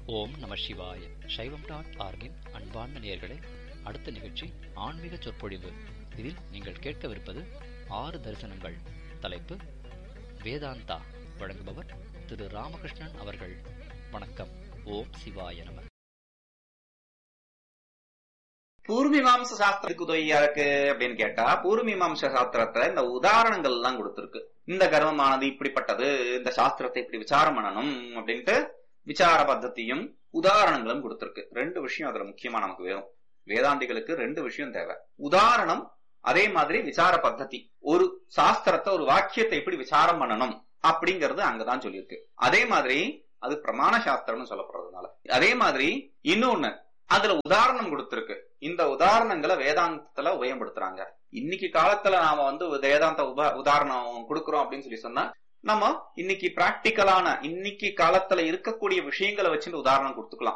ஓம் நம சிவாய சைவம் டாட் ஆர்கின் அன்பார்ந்த நேயர்களே அடுத்த நிகழ்ச்சி ஆன்மீக சொற்பொழிவு இதில் நீங்கள் கேட்கவிருப்பது ஆறு தரிசனங்கள் தலைப்பு வேதாந்தா வழங்குபவர் திரு ராமகிருஷ்ணன் அவர்கள் வணக்கம் ஓம் சிவாய நம பூர்வீமாம்ச சாஸ்திரத்துக்கு உதவியா இருக்கு அப்படின்னு கேட்டா பூர்வீமாம்ச சாஸ்திரத்துல இந்த உதாரணங்கள் எல்லாம் கொடுத்திருக்கு இந்த கர்மமானது இப்படிப்பட்டது இந்த சாஸ்திரத்தை இப்படி விசாரம் பண்ணணும் அப்படின்ட்டு விசார பద్ధதியும் உதாரணங்களும் கொடுத்திருக்கு ரெண்டு விஷயம் அதுல முக்கியமா நமக்கு வேணும் வேதாந்திகளுக்கு ரெண்டு விஷயம் தேவை உதாரணம் அதே மாதிரி விசார பద్ధதி ஒரு சாஸ்திரத்தை ஒரு வாக்கியத்தை எப்படி விசாரம் பண்ணணும் அப்படிங்கறது அங்கதான் சொல்லியிருக்கு அதே மாதிரி அது பிரமாண சாஸ்திரம்னு சொல்லப்படுறதுனால அதே மாதிரி இன்னொன்னு அதுல உதாரணம் கொடுத்திருக்கு இந்த உதாரணங்களை வேதாந்தத்துல உபயோகப்படுத்துறாங்க இன்னைக்கு காலத்துல நாம வந்து வேதாந்த உப உதாரணம் கொடுக்கிறோம் அப்படின்னு சொல்லி சொன்னா நம்ம இன்னைக்கு பிராக்டிக்கலான இன்னைக்கு காலத்துல இருக்கக்கூடிய விஷயங்களை வச்சுட்டு உதாரணம் கொடுத்துக்கலாம்